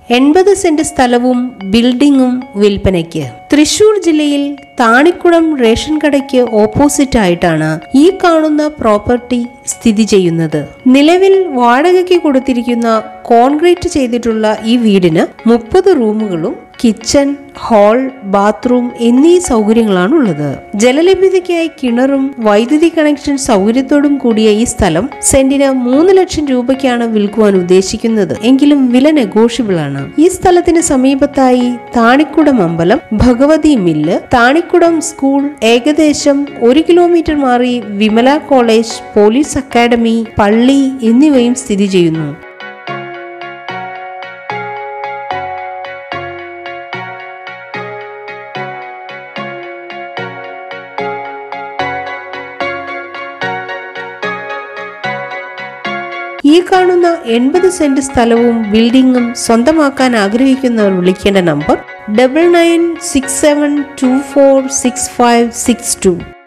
എൺപത് സെന്റ് സ്ഥലവും ബിൽഡിംഗും വിൽപ്പനയ്ക്ക് തൃശൂർ ജില്ലയിൽ താണിക്കുളം റേഷൻ കടയ്ക്ക് ഓപ്പോസിറ്റ് ആയിട്ടാണ് ഈ കാണുന്ന പ്രോപ്പർട്ടി സ്ഥിതി ചെയ്യുന്നത് നിലവിൽ വാടകയ്ക്ക് കൊടുത്തിരിക്കുന്ന കോൺക്രീറ്റ് ചെയ്തിട്ടുള്ള ഈ വീടിന് മുപ്പത് റൂമുകളും കിച്ചൺ ഹാൾ ബാത്റൂം എന്നീ സൗകര്യങ്ങളാണ് ഉള്ളത് ജലലഭ്യതയ്ക്കായി കിണറും വൈദ്യുതി കണക്ഷൻ സൗകര്യത്തോടും കൂടിയ ഈ സ്ഥലം സെന്റിന് മൂന്ന് ലക്ഷം രൂപയ്ക്കാണ് വിൽക്കുവാൻ ഉദ്ദേശിക്കുന്നത് എങ്കിലും വില നെഗോഷ്യബിൾ ആണ് ഈ സ്ഥലത്തിന് സമീപത്തായി താണിക്കുടം അമ്പലം ഭഗവതി മില്ല് താണിക്കുടം സ്കൂൾ ഏകദേശം ഒരു കിലോമീറ്റർ മാറി വിമല കോളേജ് പോലീസ് അക്കാദമി പള്ളി എന്നിവയും സ്ഥിതി ചെയ്യുന്നു ഈ കാണുന്ന എൺപത് സെന്റ് സ്ഥലവും ബിൽഡിംഗും സ്വന്തമാക്കാൻ ആഗ്രഹിക്കുന്നവർ വിളിക്കേണ്ട number double nine six seven two four six five six to